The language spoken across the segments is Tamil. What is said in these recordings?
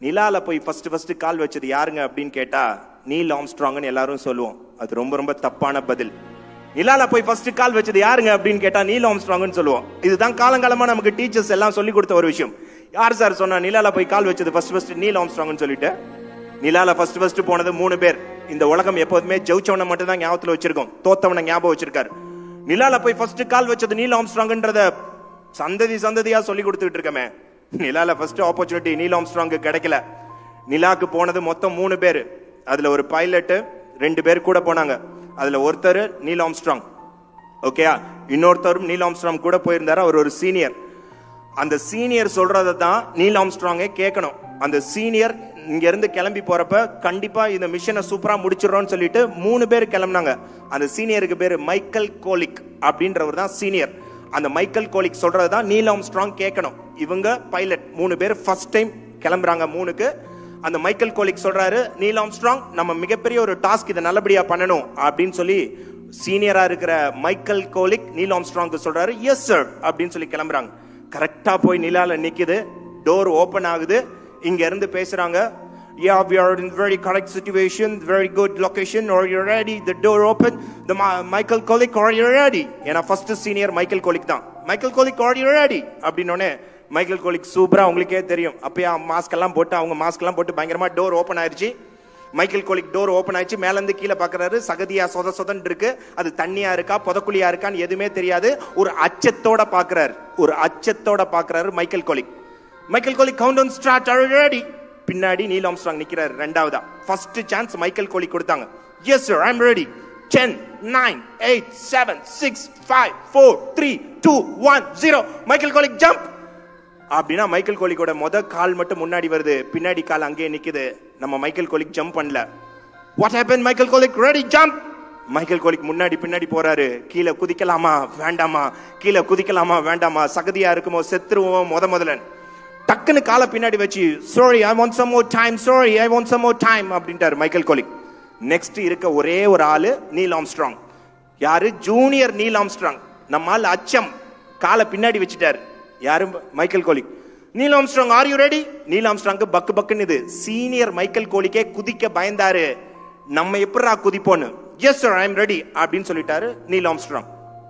நிலால போய் ஃபர்ஸ்ட் ஃபர்ஸ்ட் கால் வச்சது யாருங்க அப்படின்னு கேட்டா நீல் ஆம்ஸ்ட்ராங்னு எல்லாரும் சொல்லுவோம் அது ரொம்ப ரொம்ப தப்பான பதில் நிலால போய் ஃபர்ஸ்ட் கால் வச்சது யாருங்க அப்படின்னு கேட்டா நீல் ஆம்ஸ்ட்ராங்னு சொல்லுவோம் இதுதான் காலங்காலமா நமக்கு டீச்சர்ஸ் எல்லாம் சொல்லி கொடுத்த ஒரு விஷயம் யார் சார் சொன்னா நிலால போய் கால் வச்சது ஃபர்ஸ்ட் ஃபர்ஸ்ட் நீல் ஆம்ஸ்ட்ராங்னு சொல்லிட்டு நிலால ஃபர்ஸ்ட் ஃபர்ஸ்ட் போனது மூணு பேர் இந்த உலகம் எப்போதுமே ஜெயிச்சவனை மட்டும் தான் ஞாபகத்துல வச்சிருக்கோம் தோத்தவனை ஞாபகம் வச்சிருக்காரு நிலால போய் ஃபர்ஸ்ட் கால் வச்சது நீல் ஆம்ஸ்ட்ராங்ன்றத சந்ததி சந்ததியா சொல்லி கொடுத்துட்டு இருக்கமே நிலால ஃபர்ஸ்ட் ஆப்பர்ச்சுனிட்டி நீல் ஆம்ஸ்ட்ராங்கு கிடைக்கல நிலாக்கு போனது மொத்தம் மூணு பேர் அதுல ஒரு பைலட் ரெண்டு பேர் கூட போனாங்க அதுல ஒருத்தர் நீல் ஆம்ஸ்ட்ராங் ஓகேயா இன்னொருத்தரும் நீல் ஆம்ஸ்ட்ராங் கூட போயிருந்தாரு அவர் ஒரு சீனியர் அந்த சீனியர் சொல்றதை தான் நீல் ஆம்ஸ்ட்ராங்கே கேட்கணும் அந்த சீனியர் இங்க இருந்து கிளம்பி போறப்ப கண்டிப்பா இந்த மிஷனை சூப்பரா முடிச்சிடறோம்னு சொல்லிட்டு மூணு பேர் கிளம்புனாங்க அந்த சீனியருக்கு பேரு மைக்கேல் கோலிக் அப்படின்றவர் தான் சீனியர் அந்த மைக்கேல் கோலிக் சொல்றது தான் நீல் ஆம்ஸ்ட்ராங் கேட்கணும் இவங்க பைலட் மூணு பேர் ஃபர்ஸ்ட் டைம் கிளம்புறாங்க மூணுக்கு அந்த மைக்கேல் கோலிக் சொல்றாரு நீல் ஆம்ஸ்ட்ராங் நம்ம மிகப்பெரிய ஒரு டாஸ்க் இதை நல்லபடியா பண்ணணும் அப்படின்னு சொல்லி சீனியரா இருக்கிற மைக்கேல் கோலிக் நீல் ஆம்ஸ்ட்ராங்க்கு சொல்றாரு எஸ் சார் அப்படின்னு சொல்லி கிளம்புறாங்க கரெக்டா போய் நிலால நிக்குது டோர் ஓபன் ஆகுது இங்க இருந்து பேசுறாங்க Yeah, we are in very correct situation, very good location. Are you ready? The door open. The Ma- Michael Kolik, are you ready? ஏன்னா ஃபர்ஸ்ட் சீனியர் மைக்கேல் கோலிக் தான் Michael Kolik are you ready? அப்படின்னோடனே மைக்கேல் கோலிக் சூப்பரா உங்களுக்கே தெரியும் அப்பயே மாஸ்க் எல்லாம் போட்டு அவங்க மாஸ்க் எல்லாம் போட்டு பயங்கரமா டோர் ஓபன் ஆயிருச்சு மைக்கேல் கோலிக் டோர் ஓபன் ஆயிடுச்சு மேல இருந்து கீழே பாக்குறாரு சகதியா சொத சொதன் இருக்கு அது தண்ணியா இருக்கா புதக்குழியா இருக்கான்னு எதுவுமே தெரியாது ஒரு அச்சத்தோட பாக்குறாரு ஒரு அச்சத்தோட பாக்குறாரு Michael Kolik Michael Kolik countdown start are you ready? பின்னாடி நீல் ஆம்ஸ்ட்ராங் நிக்கிறாரு ரெண்டாவதா ஃபர்ஸ்ட் சான்ஸ் மைக்கேல் கோலி கொடுத்தாங்க yes sir I'm ready ten nine eight seven six five four three two one zero Michael Kolik jump அப்படின்னா மைக்கேல் கோலிக்கோட முத கால் மட்டும் முன்னாடி வருது பின்னாடி கால் அங்கேயே நிக்குது நம்ம மைக்கேல் கோலிக் ஜம்ப் பண்ணல what happen Michael Kolik ready jump Michael Kolik முன்னாடி பின்னாடி போறாரு கீழே குதிக்கலாமா வேண்டாமா கீழே குதிக்கலாமா வேண்டாமா சகதியா இருக்குமோ செத்துருவோம் முத முதலன் டக்குன்னு காலை பின்னாடி வச்சு sorry I want some more time sorry I want some more time அப்படின்ட்டாரு மைக்கேல் கோலிக் நெக்ஸ்ட் இருக்க ஒரே ஒரு ஆளு நீல் ஆம்ஸ்ட்ராங் யாரு ஜூனியர் நீல் ஆம்ஸ்ட்ராங் நம்ம ஆள் அச்சம் காலை பின்னாடி வச்சுட்டாரு யாரு Michael Kolik Neil Armstrong are you ready Neil ஆம்ஸ்ட்ராங்க்கு பக்கு பக்குன்னு இது சீனியர் மைக்கேல் கோலிக்கே குதிக்க பயந்தாரு நம்ம எப்படா குதிப்போன்னு yes sir I am ready அப்படின்னு சொல்லிட்டாரு Neil Armstrong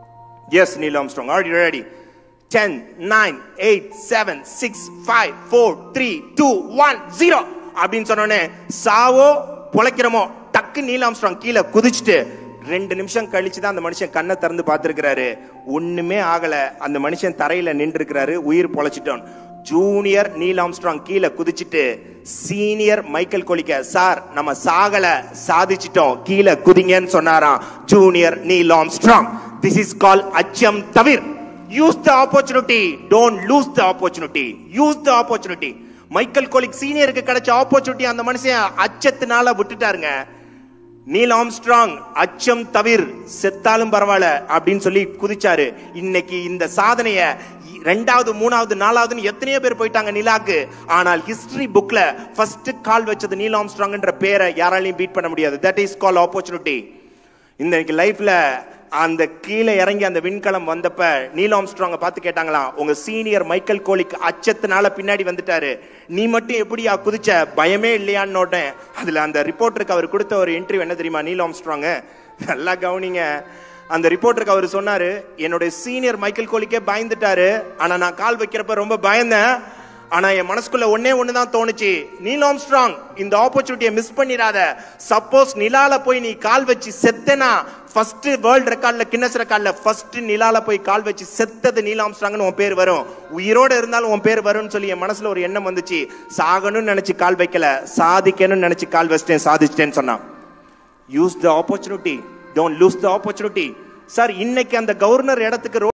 yes Neil Armstrong are you ready ten nine eight seven six five four three two one zero அப்படின்னு சொன்னோடனே சாவோ பொழைக்கிறோமோ டக்கு நீல் ஆம்ஸ்ட்ராங் கீழே குதிச்சுட்டு ரெண்டு நிமிஷம் கழிச்சு தான் அந்த மனுஷன் கண்ணை திறந்து பார்த்திருக்கிறாரு ஒண்ணுமே ஆகல அந்த மனுஷன் தரையில நின்று இருக்கிறாரு உயிர் பொழைச்சிட்டோம் ஜூனியர் நீல் ஆம்ஸ்ட்ராங் கீழே குதிச்சிட்டு சீனியர் மைக்கேல் கொலிக்க சார் நம்ம சாகல சாதிச்சிட்டோம் கீழே குதிங்கன்னு சொன்னாராம் junior Neil Armstrong this is கால் அச்சம் தவிர் use the opportunity don't lose the opportunity use the opportunity Michael Kolik சீனியருக்கு கிடைச்ச ஆப்பர்ச்சுனிட்டி அந்த மனுஷன் அச்சத்தினால விட்டுட்டாருங்க நீல் ஆம்ஸ்ட்ராங் அச்சம் தவிர் செத்தாலும் பரவாயில்ல அப்படின்னு சொல்லி குதிச்சாரு இன்னைக்கு இந்த சாதனைய ரெண்டாவது மூணாவது நாலாவதுன்னு எத்தனையோ பேர் போயிட்டாங்க நிலாக்கு ஆனால் ஹிஸ்டரி புக்ல ஃபர்ஸ்ட் கால் வச்சது நீல் ஆம்ஸ்ட்ராங்ன்ற பேரை யாராலையும் பீட் பண்ண முடியாது தட் இஸ் கால் ஆப்பர்ச்சுனிட்டி இன்னைக்கு லைஃப்ல அந்த கீழே இறங்கி அந்த விண்கலம் வந்தப்ப நீல் ஆம்ஸ்ட்ராங்க பார்த்து கேட்டாங்களாம் உங்க சீனியர் மைக்கேல் கோலிக் அச்சத்தினால பின்னாடி வந்துட்டாரு நீ மட்டும் எப்படியா குதிச்ச பயமே இல்லையான்னு நோட்டேன் அதுல அந்த ரிப்போர்ட்டருக்கு அவர் கொடுத்த ஒரு இன்டர்வியூ என்ன தெரியுமா நீல் ஆம்ஸ்ட்ராங்க நல்லா கவனிங்க அந்த ரிப்போர்ட்டருக்கு அவர் சொன்னாரு என்னுடைய சீனியர் மைக்கேல் கோலிக்கே பயந்துட்டாரு ஆனா நான் கால் வைக்கிறப்ப ரொம்ப பயந்தேன் ஆனா என் மனசுக்குள்ள ஒன்னே ஒண்ணுதான் தோணுச்சு நீல் ஆம்ஸ்ட்ராங் இந்த ஆப்பர்ச்சுனிட்டியை மிஸ் பண்ணிடாத சப்போஸ் நிலால போய் நீ கால் வச்சு செத்தனா ஃபர்ஸ்ட் வேர்ல்ட் ரெக்கார்ட்ல கின்னஸ் ரெக்கார்ட்ல ஃபர்ஸ்ட் நிலால போய் கால் வச்சு செத்தது நீல் ஆம்ஸ்ட்ராங்னு உன் பேர் வரும் உயிரோட இருந்தாலும் உன் பேர் வரும்னு சொல்லி என் மனசுல ஒரு எண்ணம் வந்துச்சு சாகணும்னு நினைச்சு கால் வைக்கல சாதிக்கணும்னு நினைச்சு கால் வச்சிட்டேன் சாதிச்சிட்டேன்னு சொன்னான் use the opportunity don't lose the opportunity sir இன்னைக்கு அந்த கவர்னர் இடத்துக்கு